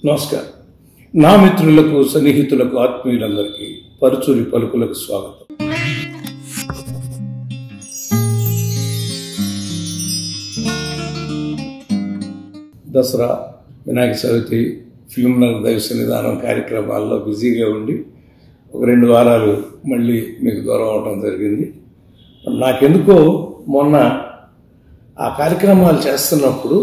నమస్కారం నా మిత్రులకు సన్నిహితులకు ఆత్మీయులందరికీ పరుచూరి పలుకులకు స్వాగతం దసరా వినాయక చవితి ఫిల్మ్ నగర్ దైవ సన్నిధానం కార్యక్రమాల్లో బిజీగా ఉండి ఒక రెండు వారాలు మళ్ళీ మీకు దూరం అవడం జరిగింది నాకెందుకో మొన్న ఆ కార్యక్రమాలు చేస్తున్నప్పుడు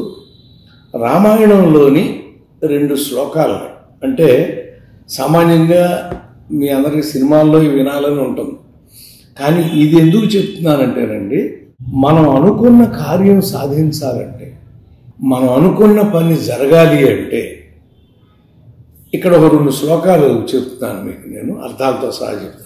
రామాయణంలోని రెండు శ్లోకాలు అంటే సామాన్యంగా మీ అందరికీ సినిమాల్లో ఇవి వినాలని ఉంటుంది కానీ ఇది ఎందుకు చెప్తున్నానంటేనండి మనం అనుకున్న కార్యం సాధించాలంటే మనం అనుకున్న పని జరగాలి అంటే ఇక్కడ ఒక రెండు శ్లోకాలు చెప్తున్నాను మీకు నేను అర్థాలతో సహా చెప్తాను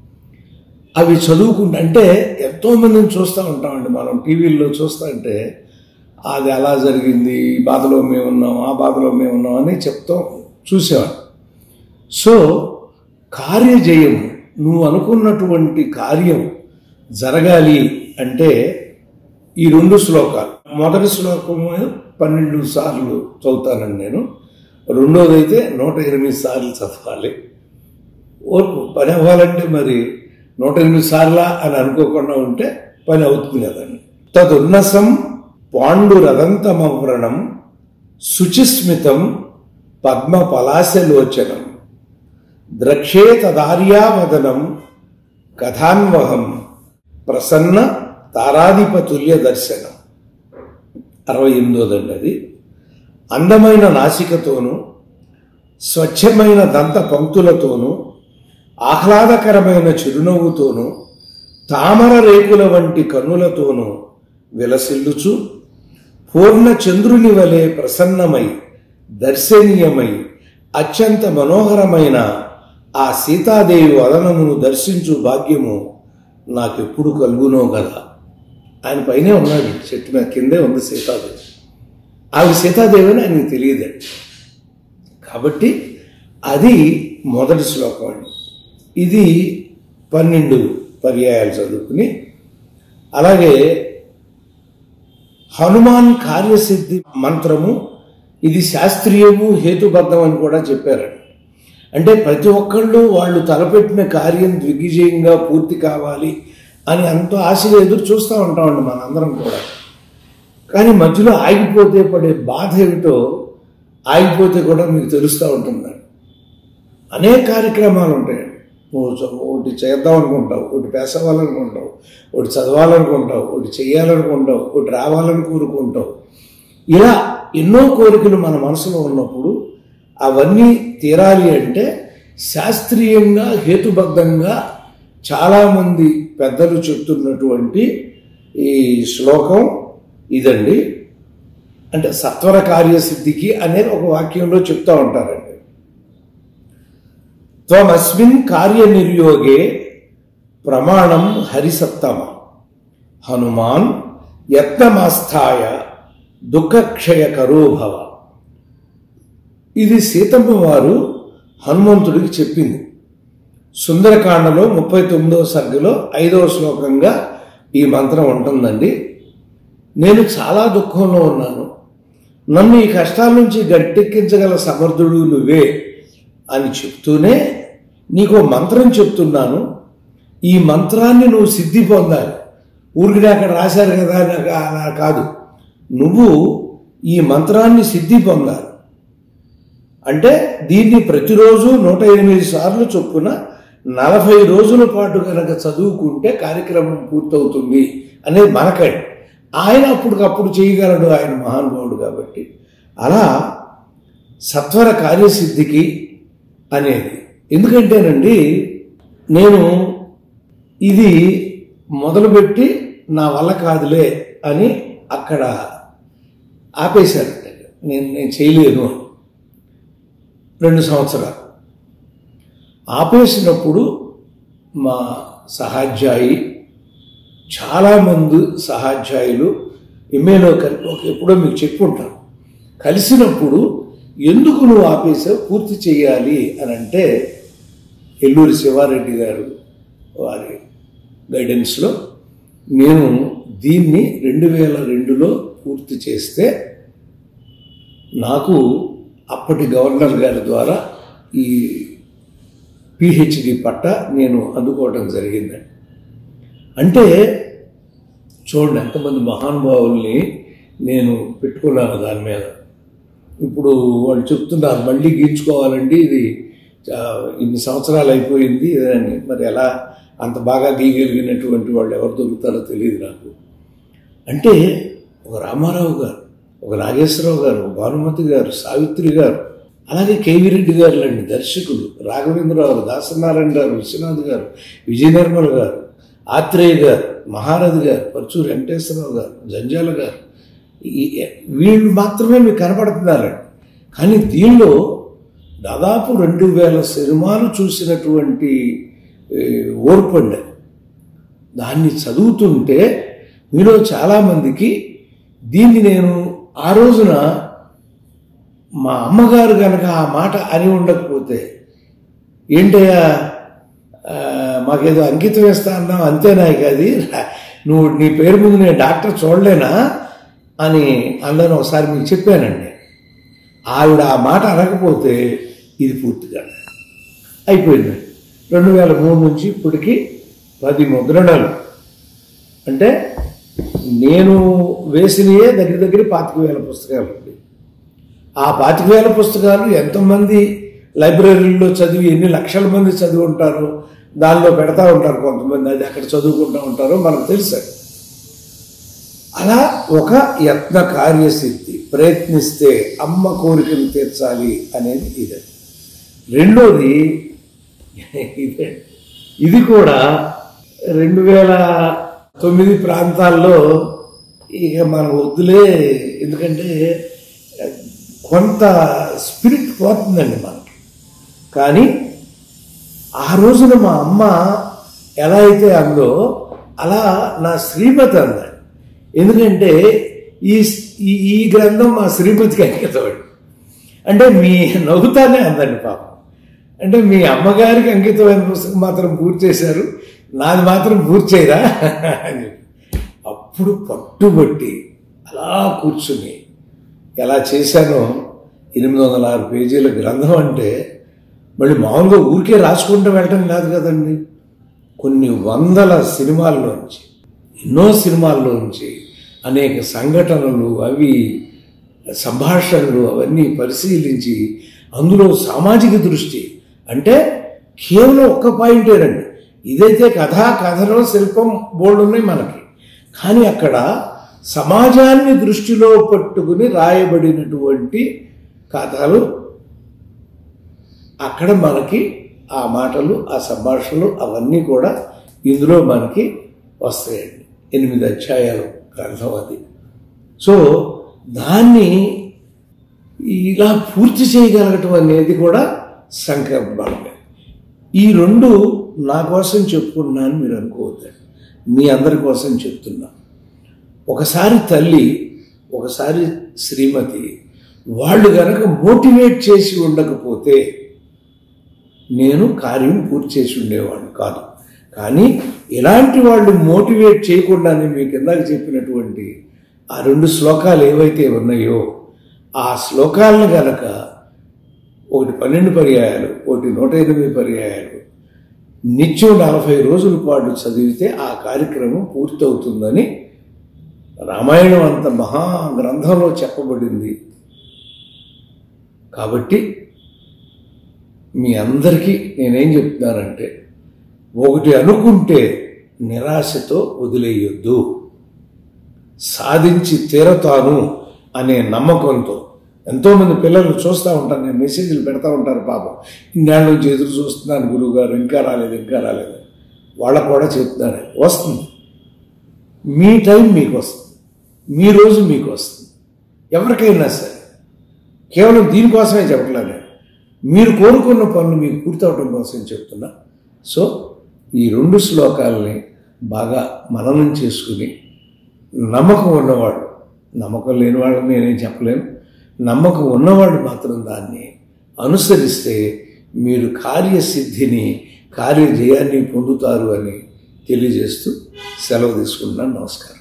అవి చదువుకుంటే అంటే ఎంతో మందిని చూస్తూ ఉంటామండి మనం టీవీల్లో చూస్తూ ఉంటే అది అలా జరిగింది ఈ బాధలో మేము ఉన్నాం ఆ బాధలో మేము ఉన్నాం అని చెప్తాం చూసేవాడు సో కార్యజయం నువ్వు అనుకున్నటువంటి కార్యం జరగాలి అంటే ఈ రెండు శ్లోకాలు మొదటి శ్లోకము పన్నెండు సార్లు చదువుతానండి నేను రెండోది అయితే నూట ఎనిమిది సార్లు చదవాలి ఓర్పు పని అవ్వాలంటే మరి నూట ఎనిమిది సార్లా అని అనుకోకుండా ఉంటే పని అవుతుంది కదండి తదున్నసం పాండురదంతమవ్రణం శుచిస్మితం పద్మ పలాశలోచనం ద్రక్షే తదార్యావదనం కథాన్వహం ప్రసన్న తారాధిపతుల్య దర్శనం అరవై ఎనిమిదోదండి అది అందమైన నాసికతోనూ స్వచ్ఛమైన దంత పంక్తులతోనూ ఆహ్లాదకరమైన చిరునవ్వుతోనూ తామర రేకుల వంటి కన్నులతోనూ విలసిల్లుచు పూర్ణ చంద్రుని వలె ప్రసన్నమై దర్శనీయమై అత్యంత మనోహరమైన ఆ సీతాదేవి వదనమును దర్శించు భాగ్యము నాకెప్పుడు కలుగునో కదా ఆయన పైనే ఉన్నాడు చెట్టు మీద కిందే ఉంది సీతాదేవి ఆవిడ సీతాదేవి అని ఆయనకు తెలియదండి కాబట్టి అది మొదటి శ్లోకం అండి ఇది పన్నెండు పర్యాయాలు చదువుకుని అలాగే హనుమాన్ కార్యసిద్ధి మంత్రము ఇది శాస్త్రీయము హేతుబద్ధం అని కూడా చెప్పారండి అంటే ప్రతి ఒక్కళ్ళు వాళ్ళు తలపెట్టిన కార్యం దిగ్విజయంగా పూర్తి కావాలి అని ఎంతో ఆశగా ఎదురు చూస్తూ ఉంటామండి మనందరం కూడా కానీ మధ్యలో ఆగిపోతే పడే బాధ ఏమిటో ఆగిపోతే కూడా మీకు తెలుస్తూ ఉంటుందండి అనేక కార్యక్రమాలు ఉంటాయండి నువ్వు చ- ఒకటి చేద్దాం అనుకుంటావు ఒకటి పేసవాలనుకుంటావు ఒకటి చదవాలనుకుంటావు ఒకటి చేయాలనుకుంటావు ఒకటి రావాలని కోరుకుంటావు ఇలా ఎన్నో కోరికలు మన మనసులో ఉన్నప్పుడు అవన్నీ తీరాలి అంటే శాస్త్రీయంగా హేతుబద్ధంగా చాలామంది పెద్దలు చెప్తున్నటువంటి ఈ శ్లోకం ఇదండి అంటే సత్వర కార్యసిద్ధికి అనేది ఒక వాక్యంలో చెప్తా ఉంటారండి త్వమస్మిన్ కార్యనిర్యోగే ప్రమాణం హరిసత్తమ హనుమాన్ యత్నమాస్థాయ దుఃఖక్షయకరో భవ ఇది సీతమ్మ వారు హనుమంతుడికి చెప్పింది సుందరకాండలో ముప్పై తొమ్మిదవ సర్గలో ఐదవ శ్లోకంగా ఈ మంత్రం ఉంటుందండి నేను చాలా దుఃఖంలో ఉన్నాను నన్ను ఈ కష్టాల నుంచి గట్టెక్కించగల సమర్థుడు నువ్వే అని చెప్తూనే నీకు ఓ మంత్రం చెప్తున్నాను ఈ మంత్రాన్ని నువ్వు సిద్ధి పొందాలి ఊరికి అక్కడ రాశారు కదా నాకు అలా కాదు నువ్వు ఈ మంత్రాన్ని సిద్ధి పొందాలి అంటే దీన్ని ప్రతిరోజు నూట ఎనిమిది సార్లు చొప్పున నలభై రోజుల పాటు కనుక చదువుకుంటే కార్యక్రమం పూర్తవుతుంది అనేది మనకండి ఆయన అప్పటికప్పుడు చేయగలడు ఆయన మహానుభావుడు కాబట్టి అలా సత్వర కార్యసిద్ధికి అనేది ఎందుకంటేనండి నేను ఇది మొదలుపెట్టి నా వల్ల కాదులే అని అక్కడ ఆపేశాను నేను నేను చేయలేను అని. రెండు సంవత్సరాలు ఆపేసినప్పుడు మా సహాధ్యాయి చాలామంది సహాధ్యాయులు ఎంఏలో కలిపి ఒక ఎప్పుడో మీకు చెప్పుంటాను కలిసినప్పుడు ఎందుకు నువ్వు ఆపేసావు పూర్తి చేయాలి అని అంటే ఎల్లూరి శివారెడ్డి గారు వారి గైడెన్స్లో నేను దీన్ని రెండు వేల రెండులో పూర్తి చేస్తే నాకు అప్పటి గవర్నర్ గారి ద్వారా ఈ పిహెచ్డి పట్ట నేను అందుకోవటం జరిగిందండి అంటే చూడండి ఎంతమంది మహానుభావుల్ని నేను పెట్టుకున్నాను దాని మీద ఇప్పుడు వాళ్ళు చెప్తున్నారు మళ్ళీ గీయించుకోవాలండి ఇది ఆ, ఇన్ని సంవత్సరాలు అయిపోయింది అని మరి ఎలా అంత బాగా గీయగలిగినటువంటి వాళ్ళు ఎవరు దొరుకుతారో తెలియదు నాకు అంటే ఒక రామారావు గారు ఒక నాగేశ్వరరావు గారు ఒక భానుమతి గారు సావిత్రి గారు అలాగే కేవీ రెడ్డి గారు లాంటి దర్శకులు రాఘవేంద్రరావు దాసనారాయణ గారు విశ్వనాథ్ గారు విజయ నిర్మల్ గారు ఆత్రేయ గారు మహారథి గారు పరచూరు వెంకటేశ్వరరావు గారు జంజాల గారు ఈ- వీళ్ళు మాత్రమే మీకు కనపడుతున్నారండి కానీ దీనిలో దాదాపు రెండు వేల సినిమాలు చూసినటువంటి ఏ, ఓర్పండి దాన్ని చదువుతుంటే మీలో చాలామందికి దీన్ని నేను ఆ రోజున మా అమ్మగారు కనుక ఆ మాట అని ఉండకపోతే ఏంటయ్యా ఆ, మాకేదో అంకితం వేస్తా అన్నావు అంతేనా ఇక అది నువ్వు నీ పేరు ముందు నేను డాక్టర్ చూడలేనా అని అందరూ ఒకసారి మీకు చెప్పానండి ఆవిడ ఆ మాట అనకపోతే ఇది పూర్తిగా అయిపోయింది రెండు వేల మూడు నుంచి ఇప్పటికి పది ముద్రణలు అంటే నేను వేసినయే దగ్గర దగ్గర పాతిక వేల పుస్తకాలు అండి ఆ పాతిక వేల పుస్తకాలు ఎంతమంది లైబ్రరీలో చదివి ఎన్ని లక్షల మంది చదివి ఉంటారు దానిలో పెడతా ఉంటారు కొంతమంది అది అక్కడ చదువుకుంటూ ఉంటారో మనకు తెలుసు అది. అలా ఒక యత్న కార్యసిద్ధి ప్రయత్నిస్తే అమ్మ కోరికను తీర్చాలి అనేది ఇదే రెండోది ఇదే ఇది కూడా రెండు వేల తొమ్మిది ప్రాంతాల్లో ఇక మనం వద్దులే ఎందుకంటే కొంత స్పిరిట్ పోతుందండి మనకి కానీ ఆ రోజున మా అమ్మ ఎలా అయితే అందో అలా నా శ్రీమతి అందండి ఎందుకంటే ఈ ఈ- ఈ గ్రంథం మా శ్రీమతికి అంకితం అంటే మీ నవ్వుతానే అందండి పాపం అంటే మీ అమ్మగారికి అంకితమైన పుస్తకం మాత్రం పూర్తి చేశారు నాది మాత్రం పూర్తి చేయరా అని చెప్పి. అప్పుడు పట్టుబట్టి అలా కూర్చుని ఎలా చేశానో ఎనిమిది వందల ఆరు పేజీల గ్రంథం అంటే మళ్ళీ మామూలుగా ఊరికే రాసుకుంటూ వెళ్ళటం కాదు కదండి కొన్ని వందల సినిమాల్లోంచి ఎన్నో సినిమాల్లోంచి అనేక సంఘటనలు అవి సంభాషణలు అవన్నీ పరిశీలించి అందులో సామాజిక దృష్టి అంటే కేవలం ఒక్క పాయింటేనండి ఇదైతే కథా కథనం శిల్పం బోర్డు ఉన్నాయి మనకి కానీ అక్కడ సమాజాన్ని దృష్టిలో పట్టుకుని రాయబడినటువంటి కథలు అక్కడ మనకి ఆ మాటలు ఆ సంభాషణలు అవన్నీ కూడా ఇందులో మనకి వస్తాయండి ఎనిమిది అధ్యాయాలు గ్రంథం అది సో దాన్ని ఇలా పూర్తి చేయగలగటం అనేది కూడా సంకల్పమే ఈ రెండు నా కోసం చెప్పుకున్నాను మీరు అనుకోవద్దండి మీ అందరి కోసం చెప్తున్నా ఒకసారి తల్లి ఒకసారి శ్రీమతి వాళ్ళు గనక మోటివేట్ చేసి ఉండకపోతే నేను కార్యం పూర్తి చేసి ఉండేవాడిని కాదు కానీ ఇలాంటి వాళ్ళు మోటివేట్ చేయకుండానే మీకు ఇందాక చెప్పినటువంటి ఆ రెండు శ్లోకాలు ఏవైతే ఉన్నాయో ఆ శ్లోకాలను గనక ఒకటి పన్నెండు పర్యాయాలు ఒకటి నూట ఎనిమిది పర్యాయాలు నిత్యం నలభై రోజుల పాటు చదివితే ఆ కార్యక్రమం పూర్తవుతుందని రామాయణం అంత మహా గ్రంథంలో చెప్పబడింది కాబట్టి మీ అందరికీ నేనేం చెప్తున్నానంటే ఒకటి అనుకుంటే నిరాశతో వదిలేయొద్దు సాధించి తీరతాను అనే నమ్మకంతో ఎంతోమంది పిల్లలు చూస్తూ ఉంటాను నేను మెసేజ్లు పెడతా ఉంటారు పాపం ఇన్నేళ్ళ నుంచి ఎదురు చూస్తున్నాను గురువు గారు ఇంకా రాలేదు ఇంకా రాలేదు వాళ్ళకు కూడా చెప్తున్నాను వస్తుంది మీ టైం మీకు వస్తుంది మీ రోజు మీకు వస్తుంది ఎవరికైనా సరే కేవలం దీనికోసమే చెప్పట్లేదు నేను మీరు కోరుకున్న పనులు మీకు పూర్తవడం కోసం చెప్తున్నా సో ఈ రెండు శ్లోకాలని బాగా మననం చేసుకుని నమ్మకం ఉన్నవాడు నమ్మకం లేని వాళ్ళని నేనేం చెప్పలేను నమ్మకం ఉన్నవాడు మాత్రం దాన్ని అనుసరిస్తే మీరు కార్యసిద్ధిని కార్యజయాన్ని పొందుతారు అని తెలియజేస్తూ సెలవు తీసుకుంటున్నాను నమస్కారం